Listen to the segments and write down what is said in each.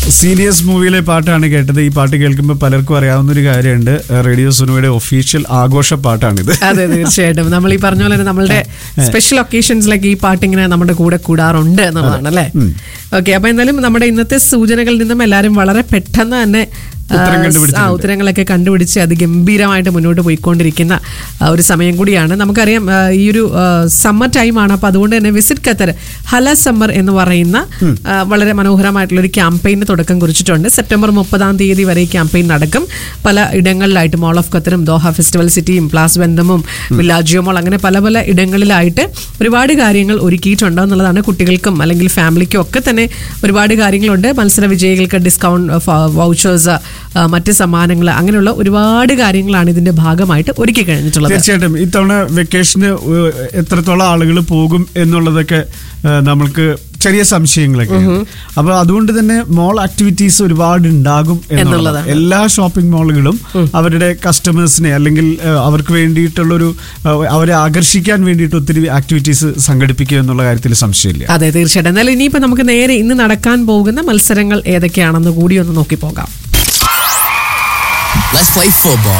Seniors മൂവിയിലെ പാട്ടാണ് കേട്ടത് ഈ പാട്ട് കേൾക്കുമ്പോൾ പലർക്കും അറിയാവുന്ന ഒരു കാര്യമുണ്ട് റേഡിയോ സുനുവയുടെ ഒഫീഷ്യൽ ആഘോഷ പാട്ടാണിത് അതെ തീർച്ചയായിട്ടും നമ്മൾ ഈ പറഞ്ഞ പോലെ തന്നെ നമ്മളുടെ സ്പെഷ്യൽ ഒക്കേഷൻസിലൊക്കെ ഈ പാട്ട് ഇങ്ങനെ നമ്മുടെ കൂടെ കൂടാറുണ്ട് എന്നുള്ളതാണ് അല്ലേ ഓക്കെ അപ്പൊ എന്തായാലും നമ്മുടെ ഇന്നത്തെ സൂചനകളിൽ നിന്നും എല്ലാവരും വളരെ പെട്ടെന്ന് തന്നെ ആ, ഉത്തരം കണ്ടുപിടിച്ചിട്ടുണ്ട്. ആ ഉത്തരങ്ങളൊക്കെ കണ്ടുപിടിച്ച് അതിഗംഭീരമായിട്ട് മുന്നോട്ട് പോയിക്കൊണ്ടിരിക്കുന്ന ആ, ഒരു സമയം കൂടിയാണ് നമുക്കറിയാം ആ, ഈ ഒരു സമ്മർ ടൈമാണ് അപ്പൊ അതുകൊണ്ട് തന്നെ വിസിറ്റ് ഖത്തർ ഹല സമ്മർ എന്ന് പറയുന്ന ആ, വളരെ മനോഹരമായിട്ടുള്ള ഒരു ക്യാമ്പയിന് തുടക്കം കുറിച്ചിട്ടുണ്ട് സെപ്റ്റംബർ മുപ്പതാം തീയതി വരെ ഈ ക്യാമ്പയിൻ നടക്കും പല ഇടങ്ങളിലായിട്ട് മോൾ ഓഫ് ഖത്തറും ദോഹ ഫെസ്റ്റിവൽ സിറ്റിയും പ്ലാസ് ബന്ധമും വില്ലാജിയോ മോൾ അങ്ങനെ പല പല ഇടങ്ങളിലായിട്ട് ഒരുപാട് കാര്യങ്ങൾ ഒരുക്കിയിട്ടുണ്ട് എന്നുള്ളതാണ് കുട്ടികൾക്കും അല്ലെങ്കിൽ ഫാമിലിക്കും ഒക്കെ തന്നെ ഒരുപാട് കാര്യങ്ങളുണ്ട് മത്സര വിജയികൾക്ക് ഡിസ്കൗണ്ട് വൗച്ചേഴ്സ് മറ്റ് സമ്മാനങ്ങൾ അങ്ങനെയുള്ള ഒരുപാട് കാര്യങ്ങളാണ് ഇതിന്റെ ഭാഗമായിട്ട് ഒരുക്കി കഴിഞ്ഞിട്ടുള്ളത് തീർച്ചയായിട്ടും ഇത്തവണ വെക്കേഷന് ഏഹ്, എത്രത്തോളം ആളുകൾ പോകും എന്നുള്ളതൊക്കെ ഏഹ്, നമ്മൾക്ക് ചെറിയ സംശയങ്ങളൊക്കെ അപ്പൊ അതുകൊണ്ട് തന്നെ മോൾ ആക്ടിവിറ്റീസ് ഒരുപാട് ഉണ്ടാകും എന്നുള്ളതാണ് എന്നുള്ളതാണ്. എല്ലാ ഷോപ്പിംഗ് മാളുകളും അവരുടെ കസ്റ്റമേഴ്സിനെ അല്ലെങ്കിൽ ഏഹ്, അവർക്ക് വേണ്ടിയിട്ടുള്ളൊരു ഏഹ്, അവരെ ആകർഷിക്കാൻ വേണ്ടിയിട്ട് ഒത്തിരി ആക്ടിവിറ്റീസ് സംഘടിപ്പിക്കുക എന്നുള്ള കാര്യത്തിൽ സംശയമില്ല അതെ തീർച്ചയായിട്ടും എന്നാലും ഇനിയിപ്പോ നമുക്ക് നേരെ ഇന്ന് നടക്കാൻ പോകുന്ന മത്സരങ്ങൾ ഏതൊക്കെയാണെന്ന് കൂടി ഒന്ന് നോക്കി പോകാം Let's play football.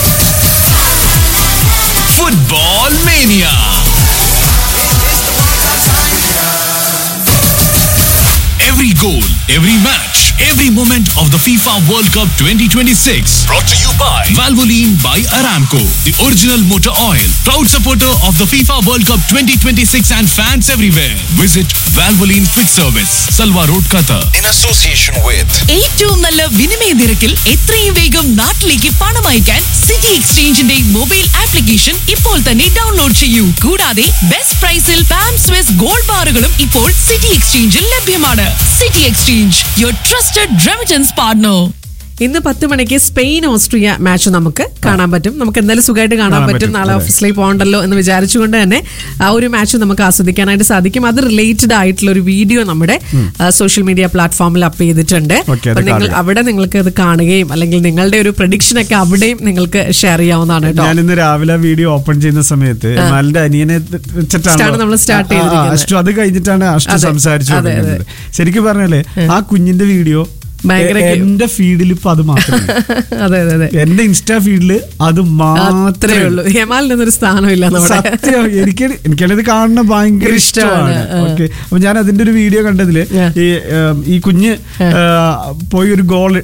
Football Mania. Every goal, every match, every moment of the FIFA World Cup 2026. Brought to you by Valvoline by Aramco, the original motor oil. Proud supporter of the FIFA World Cup 2026 and fans everywhere. Visit Valvoline Quick Service, Salwa Road, Qatar. in association with ഏറ്റവും നല്ല വിനിമയ നിരക്കിൽ എത്രയും വേഗം നാട്ടിലേക്ക് പണം അയക്കാൻ city എക്സ്ചേഞ്ചിന്റെ mobile application ഇപ്പോൾ തന്നെ ഡൗൺലോഡ് ചെയ്യൂ കൂടാതെ ബെസ്റ്റ് പ്രൈസിൽ പാം സ്വിസ് ഗോൾഡ് ബാറുകളും ഇപ്പോൾ സിറ്റി എക്സ്ചേഞ്ചിൽ ലഭ്യമാണ് city exchange your trusted remittance partner ഇന്ന് പത്ത് മണിക്ക് സ്പെയിൻ ഓസ്ട്രിയ മാച്ച് നമുക്ക് കാണാൻ പറ്റും നമുക്ക് എന്തായാലും സുഖമായിട്ട് കാണാൻ കാണാൻ പറ്റും പറ്റും, നാളെ അതെ. ഓഫീസിലേക്ക് പോകണ്ടല്ലോ എന്ന് വിചാരിച്ചുകൊണ്ട് തന്നെ ആ ഒരു മാച്ച് നമുക്ക് ആസ്വദിക്കാനായിട്ട് സാധിക്കും അത് റിലേറ്റഡ് ആയിട്ടുള്ള ഒരു വീഡിയോ നമ്മുടെ സോഷ്യൽ മീഡിയ പ്ലാറ്റ്ഫോമിൽ അപ്പ് ചെയ്തിട്ടുണ്ട് Okay, അത് അപ്പൊ നിങ്ങൾ കാണുക. അവിടെ നിങ്ങൾക്ക് അത് കാണുകയും അല്ലെങ്കിൽ നിങ്ങളുടെ ഒരു പ്രഡിക്ഷൻ ഒക്കെ അവിടെയും നിങ്ങൾക്ക് ഷെയർ ചെയ്യാവുന്നതാണ് കേട്ടോ ഞാൻ ഇന്ന് രാവിലെ വീഡിയോ ഓപ്പൺ ചെയ്യുന്ന സമയത്ത് എമാലിന്റെ അനിയനെ സ്റ്റാർട്ട് നമ്മള് start ചെയ്തിരിക്കുന്നത്. അഷ്ടു അത് കഴിഞ്ഞിട്ടാണ് അഷ്ടു അതെ, സംസാരിച്ചു അതെ, അതെ. തുടങ്ങുന്നത് ശരിക്കും പറഞ്ഞാലേ ആ കുഞ്ഞിന്റെ വീഡിയോ ഭയങ്കര എ- എന്റെ ഫീഡിൽ ഇപ്പൊ അത് മാത്രമേ അതെ അതെ അതെ എന്റെ ഇൻസ്റ്റാ ഫീഡില് അത് അത്രേ മാത്രമേ ഉള്ളൂ ഹെമാലിനൊരു സ്ഥാനമില്ല നമ്മുടെ സത്യം എനിക്ക് എനിക്കത് കാണുന്ന ഭയങ്കര ഇഷ്ടമാണ്. ഇഷ്ടമാണ് ഓക്കെ അപ്പൊ ഞാൻ അതിന്റെ ഒരു വീഡിയോ കണ്ടതില് Yeah. ഈ ഏം, ഈ കുഞ്ഞ് ആ, പോയി ഒരു ഗോൾ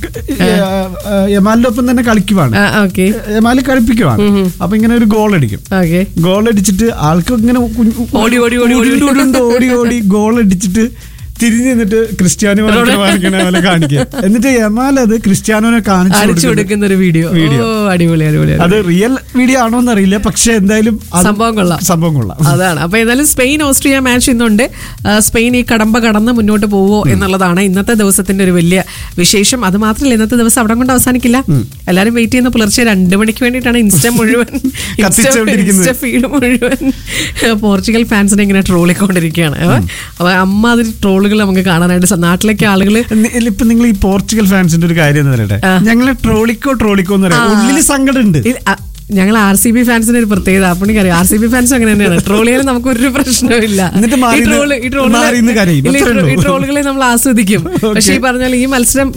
യമാലിന്റെ ഒപ്പം തന്നെ കളിക്കുവാണ് ഓക്കെ യമാല് കളിപ്പിക്കുവാണ് അപ്പൊ ഇങ്ങനെ ഒരു ഗോൾ അടിക്കും ഓക്കെ ഗോൾ അടിച്ചിട്ട് ആൾക്ക് ഇങ്ങനെ കുഞ്ഞ് ഓടി, ഓടി, ഓടി, ഓടി. ഉരുണ്ട് ഉരുണ്ട് ഓടി ഓടി ഗോൾ അടിച്ചിട്ട് തിരിഞ്ഞ് നിന്നിട്ട് ക്രിസ്ത്യാനോ കാണിക്കണ പോലെ കാണിക്കുക എന്നിട്ട് യമാൽ അത് ക്രിസ്ത്യാനോനെ കാണിച്ചു അടിച്ചു കൊടുക്കുന്നു. കൊടുക്കുന്ന ഒരു വീഡിയോ വീഡിയോ. ഓ അടിപൊളി അടിപൊളി അത് റിയൽ വീഡിയോ ആണോ എന്നറിയില്ല പക്ഷെ എന്തായാലും അത് സംഭവം കൊള്ളാം. സംഭവം കൊള്ളാം അതാണ് അപ്പൊ ഏതായാലും സ്പെയിൻ ഓസ്ട്രിയ മാച്ച് ഇന്നുണ്ട് ആ, സ്പെയിൻ ഈ കടമ്പ കടന്ന് മുന്നോട്ട് പോവോ എന്നുള്ളതാണ് ഇന്നത്തെ ദിവസത്തിന്റെ ഒരു വലിയ വിശേഷം അത് മാത്രമല്ല ഇന്നത്തെ ദിവസം അവിടെ കൊണ്ട് അവസാനിക്കില്ല എല്ലാരും വെയിറ്റ് ചെയ്യുന്ന പുലർച്ചെ രണ്ട് മണിക്ക് വേണ്ടിയിട്ടാണ് ഇൻസ്റ്റ മുഴുവൻ കത്തിച്ചുകൊണ്ടിരിക്കുന്നത്. ഫീഡ് മുഴുവൻ പോർച്ചുഗൽ ഫാൻസിനെ ഇങ്ങനെ ട്രോളിക്കൊണ്ടിരിക്കുകയാണ് അപ്പൊ അമ്മാതിരി ട്രോളുകൾ നമുക്ക് കാണാനായിട്ട് സ- നാട്ടിലേക്ക് ആളുകൾ നി- ഇപ്പൊ നിങ്ങൾ ഈ പോർച്ചുഗൽ ഫാൻസിന്റെ ഒരു കാര്യം എന്ന് പറയട്ടെ ഞങ്ങളെ ട്രോളിക്കോ ട്രോളിക്കോ എന്ന് പറയാം ഉള്ളില് സങ്കടം ഉണ്ട് ഞങ്ങൾ ആർ സി ബി ഫാൻസിന്റെ ഒരു പ്രത്യേകത അപ്പണിക്കറിയാം ആർ സി ബി ഫാൻസ് അങ്ങനെ തന്നെയാണ് ട്രോളിയാലും നമുക്ക് ഒരു പ്രശ്നമില്ല എന്നിട്ട് മാറി ഈ നിന്ന് ട്രോള്- ഈ ട്രോളുകളെ- മാറി നിന്ന് കരയും. ഇല്ല, ഈ അത്രേ ട്രോ- ഈ ഉള്ളൂ. ട്രോളുകളെ നമ്മൾ ആസ്വദിക്കും പക്ഷെ ഈ പറഞ്ഞാൽ ഈ മത്സരം